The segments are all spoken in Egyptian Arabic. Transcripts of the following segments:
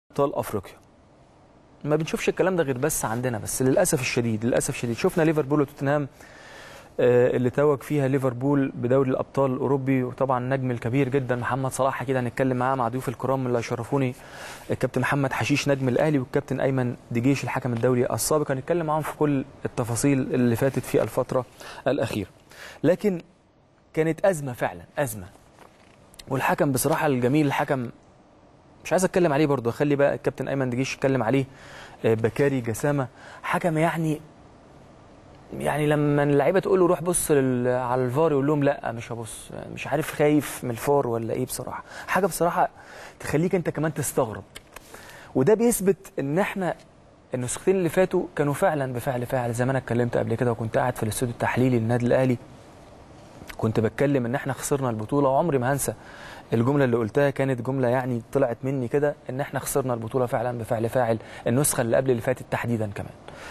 ابطال افريقيا ما بنشوفش الكلام ده غير بس عندنا بس للاسف الشديد للاسف الشديد شفنا ليفربول وتوتنهام آه، اللي توج فيها ليفربول بدوري الابطال الاوروبي وطبعا النجم الكبير جدا محمد صلاح اكيد هنتكلم معاه مع ضيوف الكرام اللي شرفوني الكابتن محمد حشيش نجم الاهلي والكابتن ايمن دجيش الحكم الدولي السابق هنتكلم معاهم في كل التفاصيل اللي فاتت في الفتره الاخيره لكن كانت ازمه فعلا ازمه والحكم بصراحه الجميل الحكم مش عايز اتكلم عليه برضه اخلي بقى الكابتن ايمن دجيش يتكلم عليه آه، بكاري جسامه حكم يعني يعني لما اللعيبه تقول له روح بص لل- على الفار يقول لهم لا مش هبص مش عارف خايف من الفار ولا ايه بصراحه حاجه بصراحه تخليك انت كمان تستغرب وده بيثبت ان احنا النسختين اللي فاتوا كانوا فعلا بفعل فاعل زي ما انا اتكلمت قبل كده وكنت قاعد في الاستوديو التحليلي للنادي الاهلي كنت بتكلم ان احنا خسرنا البطوله وعمري ما هنسى الجمله اللي قلتها كانت جمله يعني طلعت مني كده ان احنا خسرنا البطوله فعلا بفعل فاعل النسخه اللي قبل اللي فاتت تحديدا كمان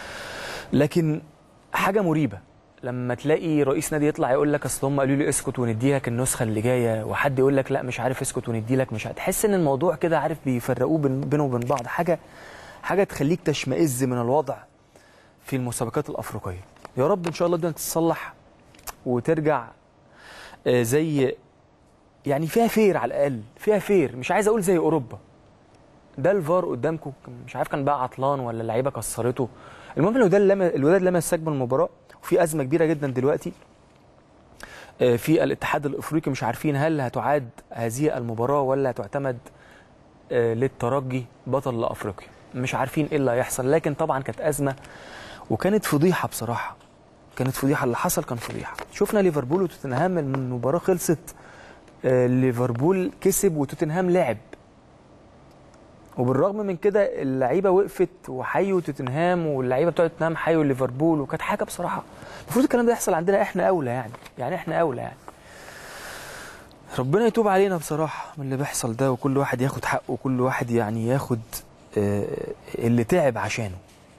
لكن حاجه مريبه لما تلاقي رئيس نادي يطلع يقول لك اصل هم قالوا لي اسكت وندي لك النسخه اللي جايه وحد يقول لك لا مش عارف اسكت وندي لك مش هتحس ان الموضوع كده عارف بيفرقوه بين- بينه وبين بعض حاجه حاجه تخليك تشمئز من الوضع في المسابقات الافريقيه يا رب ان شاء الله الدنيا تتصلح وترجع آه، زي يعني فيها فير على الاقل فيها فير مش عايز اقول زي اوروبا ده الفار قدامكم مش عارف كان بقى عطلان ولا اللعيبه كسرته المهم الوداد لما الوداد لما استكمل المباراه وفي ازمه كبيره جدا دلوقتي آه، في الاتحاد الافريقي مش عارفين هل هتعاد هذه المباراه ولا هتعتمد آه، للترجي بطل لافريقيا مش عارفين ايه اللي هيحصل لكن طبعا كانت ازمه وكانت فضيحه بصراحه كانت فضيحه اللي حصل كان فضيحه شفنا ليفربول وتوتنهام المباراه خلصت آه، ليفربول كسب وتوتنهام لعب وبالرغم من كده اللعيبه وقفت وحيوا توتنهام واللعيبه بتوع توتنهام حيوا ليفربول وكانت حاجه بصراحه المفروض الكلام ده يحصل عندنا احنا اولى يعني يعني احنا اولى يعني ربنا يتوب علينا بصراحه من اللي بيحصل ده وكل واحد ياخد حقه وكل واحد يعني ياخد آه، اللي تعب عشانه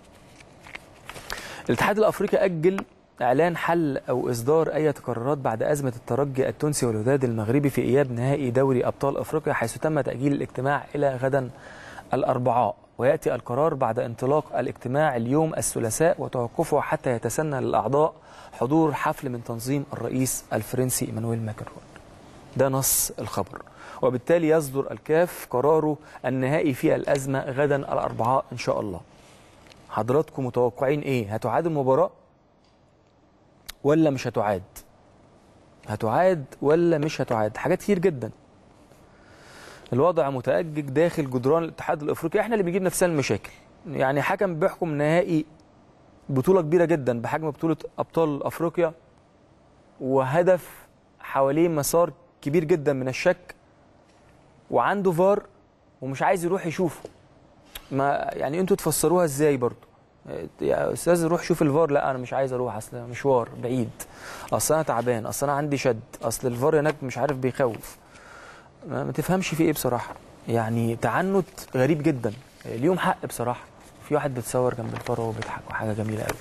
الاتحاد الافريقي اجل اعلان حل او اصدار اي قرارات بعد ازمه الترجي التونسي والوداد المغربي في اياب نهائي دوري ابطال افريقيا حيث تم تاجيل الاجتماع الى غدا الاربعاء وياتي القرار بعد انطلاق الاجتماع اليوم الثلاثاء وتوقفه حتى يتسنى للاعضاء حضور حفل من تنظيم الرئيس الفرنسي ايمانويل ماكرون ده نص الخبر وبالتالي يصدر الكاف قراره النهائي في الازمه غدا الاربعاء ان شاء الله حضراتكم متوقعين ايه هتعاد المباراه ولا مش هتعاد هتعاد ولا مش هتعاد حاجات كتير جدا الوضع متأجج داخل جدران الاتحاد الافريقي احنا اللي بنجيب نفسنا المشاكل يعني حكم بيحكم نهائي بطولة كبيرة جدا بحجم بطولة ابطال افريقيا وهدف حواليه مسار كبير جدا من الشك وعنده فار ومش عايز يروح يشوفه ما يعني انتوا تفسروها ازاي برضو يا استاذ روح شوف الفار لا انا مش عايز اروح اصل مشوار بعيد اصل انا تعبان اصل انا عندي شد اصل الفار هناك مش عارف بيخوف ما, ما تفهمش في ايه بصراحه يعني تعنت غريب جدا اليوم حق بصراحه في واحد بيتصور جنب الفار وهو بيضحك وحاجه جميله قوي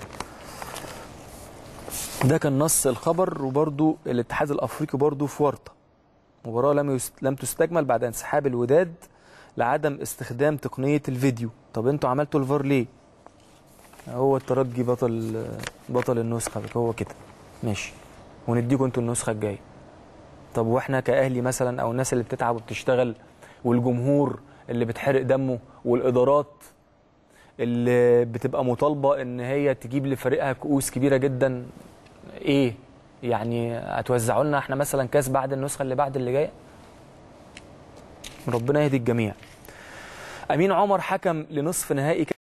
ده كان نص الخبر وبرضو الاتحاد الافريقي برضو في ورطه مباراه لم يست... لم تستكمل بعد انسحاب الوداد لعدم استخدام تقنيه الفيديو طب انتوا عملتوا الفار ليه هو الترجي بطل بطل النسخه هو كده ماشي ونديكم انتوا النسخه الجايه طب واحنا كاهلي مثلا او الناس اللي بتتعب وبتشتغل والجمهور اللي بتحرق دمه والادارات اللي بتبقى مطالبه ان هي تجيب لفريقها كؤوس كبيره جدا ايه يعني هتوزعوا لنا احنا مثلا كاس بعد النسخه اللي بعد اللي جايه ربنا يهدي الجميع امين عمر حكم لنصف نهائي